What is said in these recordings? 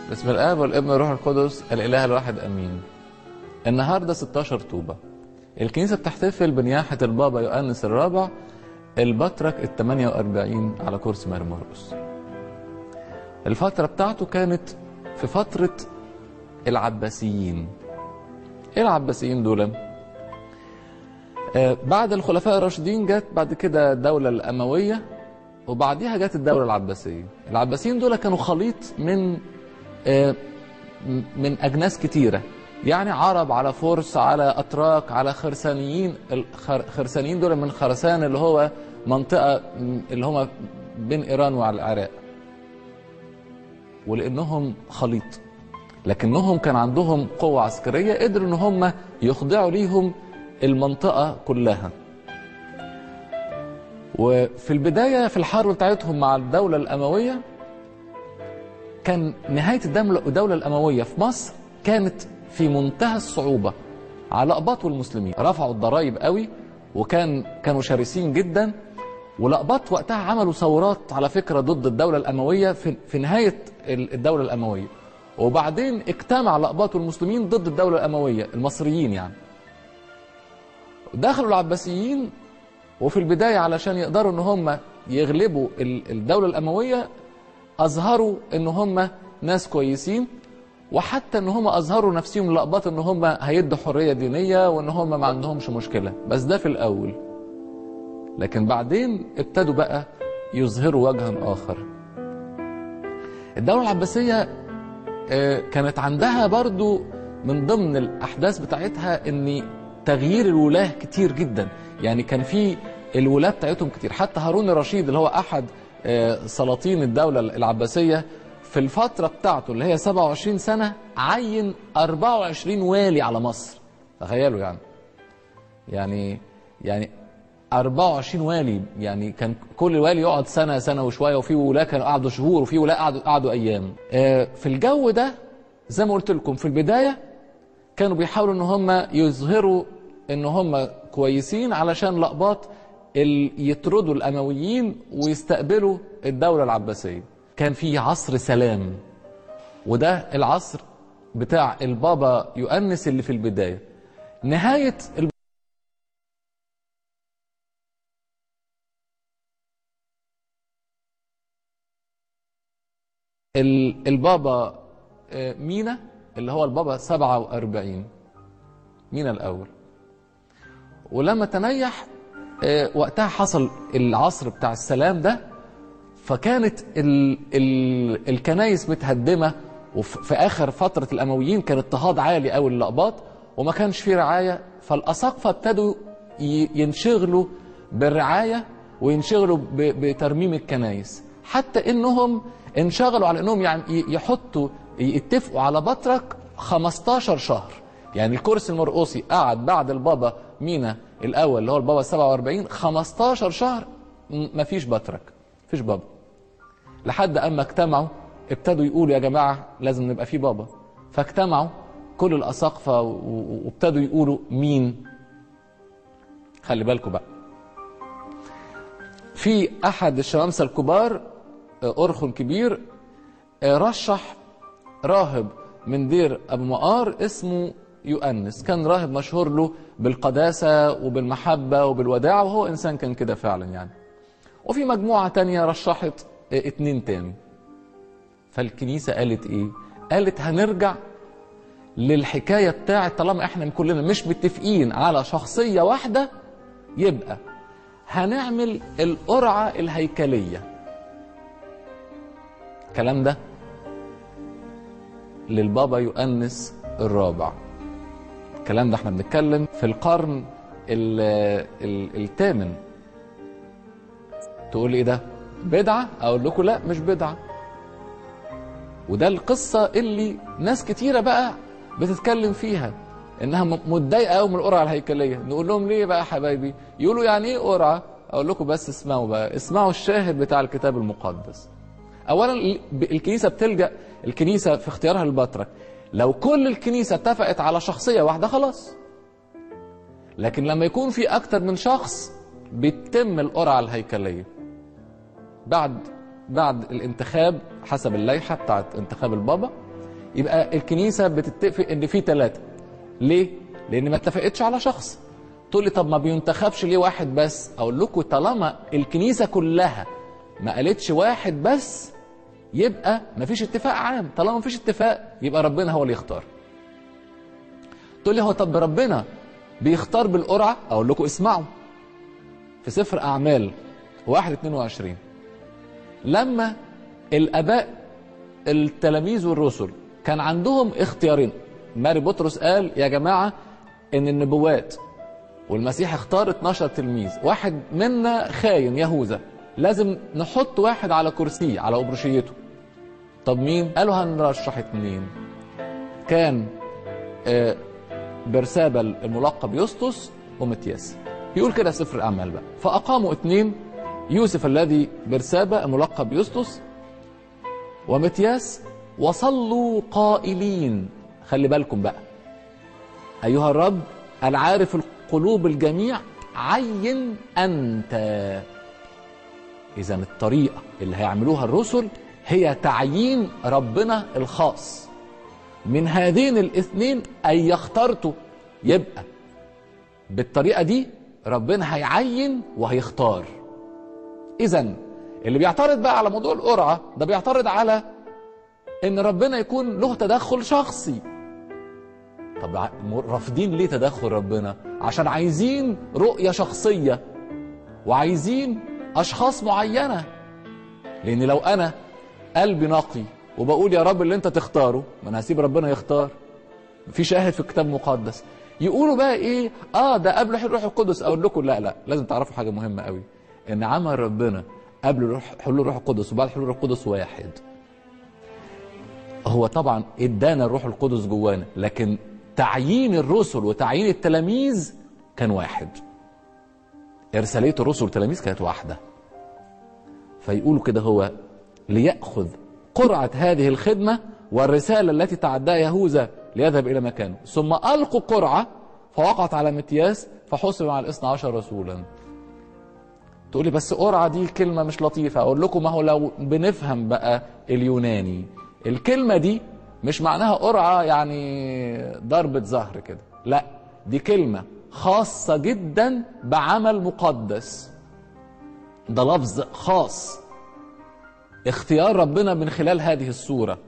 بسم الاب والابن والروح القدس الاله الواحد امين النهارده 16 طوبه الكنيسه بتحتفل بنياحه البابا يؤنس الرابع البطرك ال 48 على كرسي مرمرقس الفتره بتاعته كانت في فتره العباسيين ايه العباسيين دول آه بعد الخلفاء الراشدين جت بعد كده الدوله الامويه وبعديها جت الدوله العباسيه العباسيين دول كانوا خليط من آه من اجناس كتيره يعني عرب على فرس على اتراك على خرسانيين الخرسانيين دول من خرسان اللي هو منطقه اللي هم بين ايران والعراق ولانهم خليط لكنهم كان عندهم قوه عسكريه قدروا ان هم يخضعوا ليهم المنطقه كلها وفي البدايه في الحرب بتاعتهم مع الدوله الامويه كان نهايه الدوله الدوله الامويه في مصر كانت في منتهى الصعوبه على اقباط والمسلمين رفعوا الضرائب قوي وكان كانوا شرسين جدا والاقباط وقتها عملوا ثورات على فكره ضد الدوله الامويه في, في نهايه الدوله الامويه وبعدين اجتمع الاقباط والمسلمين ضد الدوله الامويه المصريين يعني دخلوا العباسيين وفي البدايه علشان يقدروا ان هم يغلبوا الدوله الامويه اظهروا ان هم ناس كويسين وحتى ان هم اظهروا نفسهم لقبات ان هم هيدوا حريه دينيه وان هم ما عندهمش مشكله بس ده في الاول لكن بعدين ابتدوا بقى يظهروا وجها اخر الدوله العباسيه كانت عندها برضو من ضمن الاحداث بتاعتها ان تغيير الولاه كتير جدا يعني كان في الولاه بتاعتهم كتير حتى هارون الرشيد اللي هو احد سلاطين الدوله العباسيه في الفترة بتاعته اللي هي 27 سنة عين 24 والي على مصر تخيلوا يعني يعني يعني 24 والي يعني كان كل والي يقعد سنة سنة وشوية وفي ولاة كانوا قعدوا شهور وفي ولاة قعدوا قعدوا أيام في الجو ده زي ما قلت لكم في البداية كانوا بيحاولوا إن هم يظهروا إن هم كويسين علشان لقباط يطردوا الأمويين ويستقبلوا الدولة العباسية كان في عصر سلام وده العصر بتاع البابا يؤنس اللي في البداية نهاية الب... البابا مينا اللي هو البابا 47 مينا الأول ولما تنيح وقتها حصل العصر بتاع السلام ده فكانت ال ال الكنايس متهدمه وفي اخر فتره الامويين كان اضطهاد عالي قوي للاقباط وما كانش في رعايه فالاساقفه ابتدوا ينشغلوا بالرعايه وينشغلوا بترميم الكنايس حتى انهم انشغلوا على انهم يعني يحطوا يتفقوا على بطرك 15 شهر يعني الكرسي المرقصي قعد بعد البابا مينا الاول اللي هو البابا 47 15 شهر مفيش بطرك مفيش بابا لحد اما اجتمعوا ابتدوا يقولوا يا جماعه لازم نبقى في بابا فاجتمعوا كل الاساقفه وابتدوا يقولوا مين خلي بالكم بقى في احد الشمامسه الكبار ارخن كبير رشح راهب من دير ابو مقار اسمه يؤنس كان راهب مشهور له بالقداسه وبالمحبه وبالوداع وهو انسان كان كده فعلا يعني وفي مجموعة تانية رشحت اتنين تاني فالكنيسة قالت ايه قالت هنرجع للحكاية بتاعت طالما احنا كلنا مش متفقين على شخصية واحدة يبقى هنعمل القرعة الهيكلية الكلام ده للبابا يؤنس الرابع الكلام ده احنا بنتكلم في القرن الثامن تقول ايه ده بدعة اقول لكم لا مش بدعة وده القصة اللي ناس كتيرة بقى بتتكلم فيها انها متضايقة قوي من القرعة الهيكلية نقول لهم ليه بقى يا حبايبي يقولوا يعني ايه قرعة اقول لكم بس اسمعوا بقى اسمعوا الشاهد بتاع الكتاب المقدس اولا الكنيسة بتلجأ الكنيسة في اختيارها للبطرك لو كل الكنيسة اتفقت على شخصية واحدة خلاص لكن لما يكون في اكتر من شخص بتتم القرعة الهيكلية بعد بعد الانتخاب حسب اللائحة بتاعت انتخاب البابا يبقى الكنيسه بتتفق ان في ثلاثه ليه لان ما اتفقتش على شخص تقول لي طب ما بينتخبش ليه واحد بس اقول لكم طالما الكنيسه كلها ما قالتش واحد بس يبقى ما فيش اتفاق عام طالما ما فيش اتفاق يبقى ربنا هو اللي يختار تقول لي هو طب ربنا بيختار بالقرعه اقول لكم اسمعوا في سفر اعمال 1 22 لما الاباء التلاميذ والرسل كان عندهم اختيارين ماري بطرس قال يا جماعه ان النبوات والمسيح اختار 12 تلميذ واحد منا خاين يهوذا لازم نحط واحد على كرسيه على أبرشيته طب مين قالوا هنرشح اتنين كان آه، برسابة الملقب يسطس ومتياس يقول كده سفر الأعمال بقى فأقاموا اتنين يوسف الذي برسابة الملقب يسطس ومتياس وصلوا قائلين خلي بالكم بقى أيها الرب العارف قلوب الجميع عين أنت إذا الطريقة اللي هيعملوها الرسل هي تعيين ربنا الخاص من هذين الاثنين أي اخترته يبقى بالطريقة دي ربنا هيعين وهيختار إذا اللي بيعترض بقى على موضوع القرعة ده بيعترض على إن ربنا يكون له تدخل شخصي طب ع- رافضين ليه تدخل ربنا عشان عايزين رؤية شخصية وعايزين أشخاص معينة لأن لو أنا قلبي نقي وبقول يا رب اللي أنت تختاره ما أنا هسيب ربنا يختار في شاهد في الكتاب المقدس يقولوا بقى ايه اه ده قبل الروح القدس اقول لكم لا لا لازم تعرفوا حاجه مهمه قوي ان عمل ربنا قبل روح حلول الروح القدس وبعد حلول الروح القدس واحد هو طبعا ادانا الروح القدس جوانا لكن تعيين الرسل وتعيين التلاميذ كان واحد ارساليه الرسل والتلاميذ كانت واحده فيقولوا كده هو ليأخذ قرعة هذه الخدمة والرسالة التي تعداها يهوذا ليذهب إلى مكانه ثم ألقوا قرعة فوقعت على متياس فحسب على الاثنى عشر رسولا تقولي بس قرعة دي كلمة مش لطيفة أقول لكم ما هو لو بنفهم بقى اليوناني الكلمة دي مش معناها قرعة يعني ضربة زهر كده لا دي كلمة خاصة جدا بعمل مقدس ده لفظ خاص اختيار ربنا من خلال هذه الصورة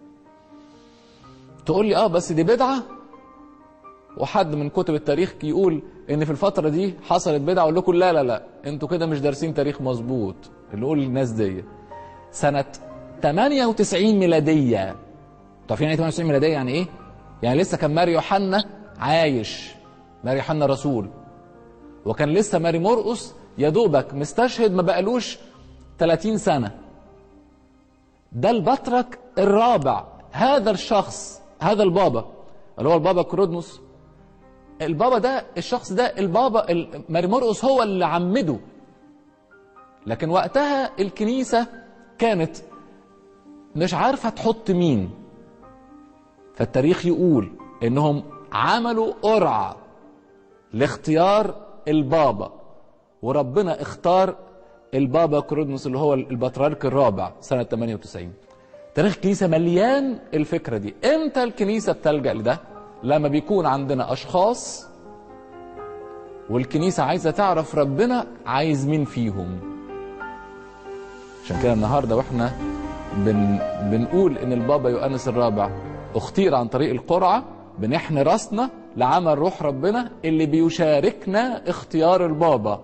تقول لي اه بس دي بدعة وحد من كتب التاريخ يقول ان في الفترة دي حصلت بدعة اقول لكم لا لا لا انتوا كده مش دارسين تاريخ مظبوط اللي يقول للناس دي سنة 98 ميلادية انتوا عارفين يعني 98 ميلادية يعني ايه؟ يعني لسه كان ماري يوحنا عايش ماري يوحنا رسول وكان لسه ماري مرقس يا دوبك مستشهد ما بقالوش 30 سنة ده البطرك الرابع هذا الشخص هذا البابا اللي هو البابا كرودنوس البابا ده الشخص ده البابا ال- ماري مرقس هو اللي عمده لكن وقتها الكنيسة كانت مش عارفة تحط مين فالتاريخ يقول انهم عملوا قرعة لاختيار البابا وربنا اختار البابا كرودنوس اللي هو البطريرك الرابع سنة 98 تاريخ الكنيسة مليان الفكرة دي امتى الكنيسة بتلجأ لده لما بيكون عندنا أشخاص والكنيسة عايزة تعرف ربنا عايز مين فيهم عشان كده النهاردة واحنا بن بنقول ان البابا يؤنس الرابع اختير عن طريق القرعة بنحن راسنا لعمل روح ربنا اللي بيشاركنا اختيار البابا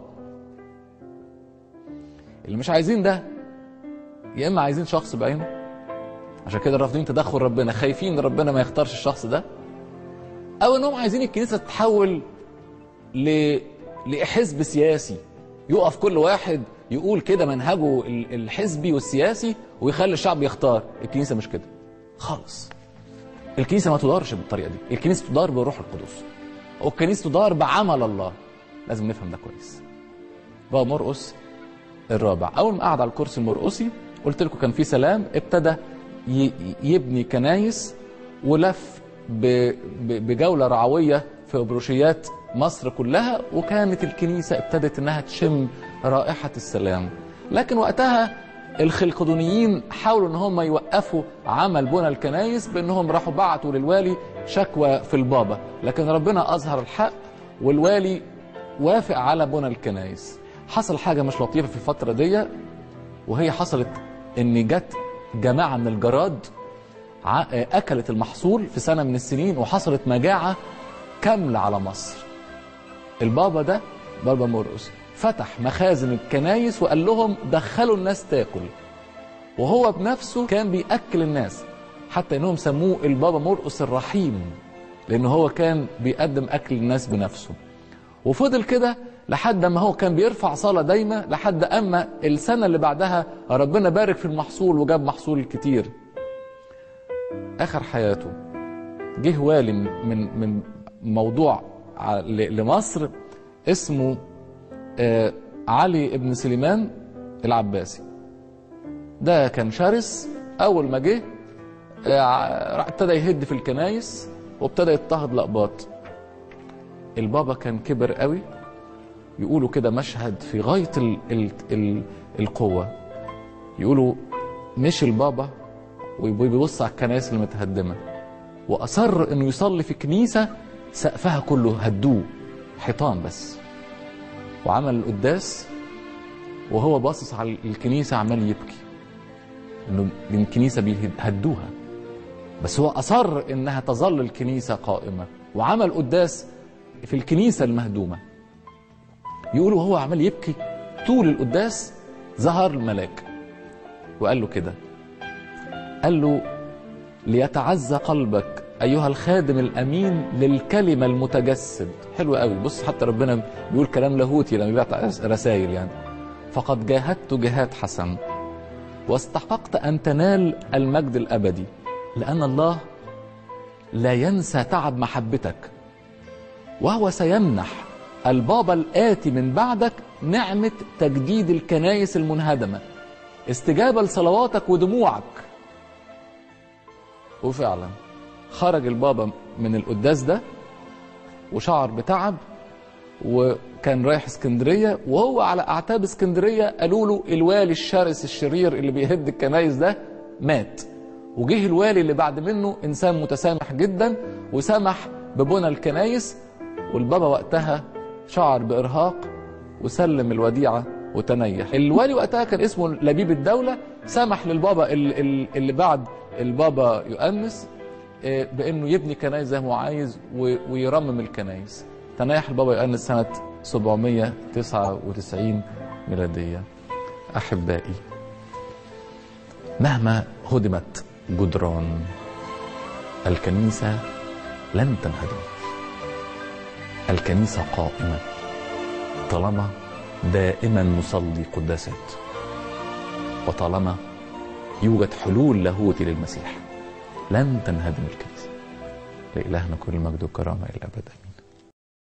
اللي مش عايزين ده يا اما عايزين شخص بعينه عشان كده رافضين تدخل ربنا خايفين ان ربنا ما يختارش الشخص ده او انهم عايزين الكنيسه تتحول ل... لحزب سياسي يقف كل واحد يقول كده منهجه ال- الحزبي والسياسي ويخلي الشعب يختار الكنيسه مش كده خالص الكنيسه ما تدارش بالطريقه دي الكنيسه تدار بالروح القدس والكنيسه تدار بعمل الله لازم نفهم ده كويس بقى مرقس الرابع اول ما قعد على الكرسي المرقسي قلت لكم كان في سلام ابتدى ي- يبني كنايس ولف ب- ب- بجوله رعويه في ابروشيات مصر كلها وكانت الكنيسه ابتدت انها تشم رائحه السلام لكن وقتها الخلقدونيين حاولوا ان هم يوقفوا عمل بنى الكنايس بانهم راحوا بعتوا للوالي شكوى في البابا لكن ربنا اظهر الحق والوالي وافق على بنى الكنايس حصل حاجه مش لطيفه في الفتره دي وهي حصلت ان جت جماعه من الجراد ع- اكلت المحصول في سنه من السنين وحصلت مجاعه كامله على مصر البابا ده بابا مرقس فتح مخازن الكنايس وقال لهم دخلوا الناس تاكل وهو بنفسه كان بيأكل الناس حتى انهم سموه البابا مرقس الرحيم لان هو كان بيقدم اكل الناس بنفسه وفضل كده لحد ما هو كان بيرفع صلاة دايمة لحد اما السنة اللي بعدها ربنا بارك في المحصول وجاب محصول كتير اخر حياته جه والي من من موضوع ع- ل- لمصر اسمه آه، علي ابن سليمان العباسي ده كان شرس اول ما جه آه، راح ابتدى يهد في الكنايس وابتدى يضطهد لقباط البابا كان كبر قوي يقولوا كده مشهد في غايه ال ال ال القوه يقولوا مشي البابا وبيبص على الكنائس المتهدمه واصر انه يصلي في كنيسه سقفها كله هدوه حيطان بس وعمل القداس وهو باصص على الكنيسه عمال يبكي انه من الكنيسه بيهدوها بس هو اصر انها تظل الكنيسه قائمه وعمل قداس في الكنيسه المهدومه يقولوا هو عمال يبكي طول القداس ظهر الملاك وقال له كده قال له ليتعزى قلبك ايها الخادم الامين للكلمه المتجسد حلو قوي بص حتى ربنا بيقول كلام لاهوتي لما بيبعت رسائل يعني فقد جاهدت جهاد حسن واستحققت ان تنال المجد الابدي لان الله لا ينسى تعب محبتك وهو سيمنح البابا الآتي من بعدك نعمة تجديد الكنائس المنهدمة استجابة لصلواتك ودموعك وفعلا خرج البابا من القداس ده وشعر بتعب وكان رايح اسكندرية وهو على أعتاب اسكندرية قالوا له الوالي الشرس الشرير اللي بيهد الكنائس ده مات وجه الوالي اللي بعد منه إنسان متسامح جدا وسمح ببنى الكنائس والبابا وقتها شعر بإرهاق وسلم الوديعة وتنيح الوالي وقتها كان اسمه لبيب الدولة سمح للبابا ال- ال- اللي بعد البابا يؤنس آه، بانه يبني كنايس زي ما هو عايز و- ويرمم الكنايس تنيح البابا يؤنس سنة 799 ميلادية أحبائي مهما هدمت جدران الكنيسة لن تنهدم الكنيسة قائمة طالما دائما نصلي قداسات وطالما يوجد حلول لاهوتي للمسيح لن تنهدم الكنيسة لإلهنا كل المجد والكرامة إلى الأبد آمين